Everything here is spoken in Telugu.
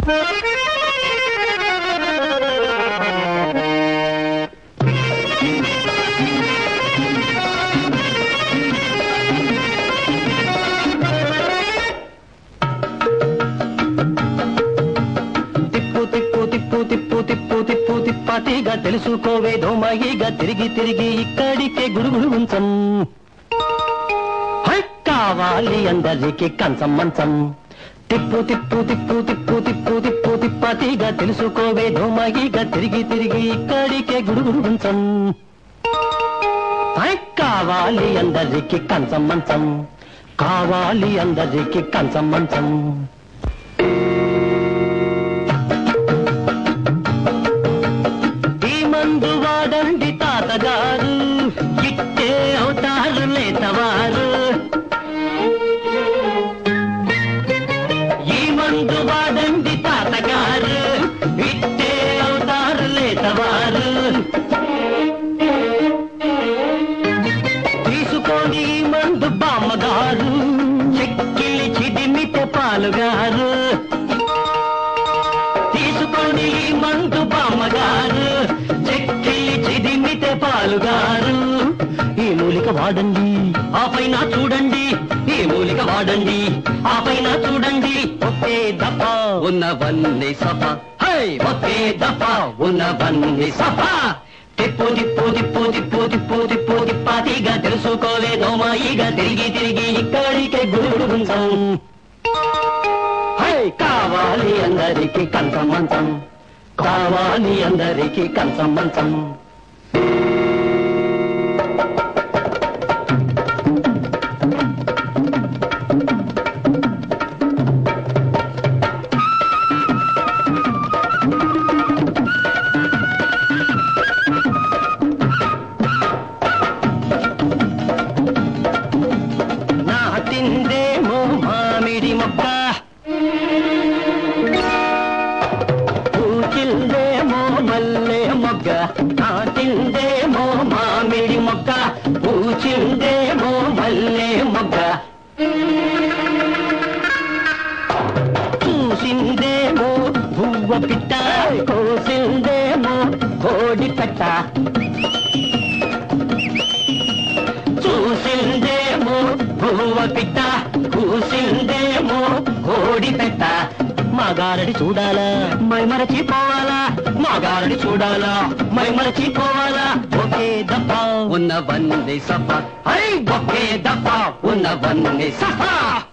తిప్పు తిప్పు తిప్పు తిప్పు తిప్పు తిప్పు తిప్పాతిగా తెలుసుకోవే దోమయిగా తిరిగి తిరిగి ఇక్కడికే గుడుగుడు ఉంచం హై, కావాలి అందరికి కంచం మంచం తిప్పు తిప్పు తిప్పు తిప్పు తిప్పు తిప్పు తిప్పాతిగా తెలుసుకోవే దోమయిగా తిరిగి తిరిగి ఇక్కడికే గుడుగుడు ఉంచం హై, కావాలి అందరికి కంచం మంచం కావాలి అందరికి కంచం మంచం ఈ మందు వాడండి తాతగారు ఇట్టే అవుతారు లేతవారు ఈ మందు వాడండి తాతగారు ఇట్టే అవుతారు లేతవారు తీసుకొని ఈ మందు బామ్మగారు చెక్కిలి చిదిమితే పాలుగారు తీసుకొని ఈ మందు బామ్మగారు చెక్కిలి చిదిమితే పాలుగారు ఈ మూలిక వాడండి ఆ పైన చూడండి ఈ మూలిక వాడండి ఆ పైన చూడండి ఒకే దఫ ఉన్నవన్నీ సఫ హై ఒకే దఫ ఉన్నవన్నీ సఫ తిప్పు తిప్పు తిప్పు తిప్పు తిప్పు తిప్పు తిప్పాతిగా తెలుసుకోలే దోమాయిగా తిరిగి తిరిగి ఇక్కడికే గుడుగుడు ఉంచాం హై కావాలి అందరికి కంచం మంచం కావాలి అందరికి కంచం మంచం నాటిందేమో మామిడి మొక్క పూచిందేమో మల్లె మొగ్గ నాటిందేమో మామిడి మొక్క పూచిందేమో మల్లె మొగ్గ చూసిందేమో పువ్వ పిట్ట కోసిందేమో కోడి పెట్ట చూసిందేమో పువ్వ పిట్ట కూసిందేమో కోడి పెట్ట మగారడి చూడాలా మై మరచిపోవాలా మగారడి చూడాలా మై మరచిపోవాలా ఒకే దఫ ఉన్నవన్నీ సఫ హై ఒకే దఫ ఉన్నవన్నీ సఫ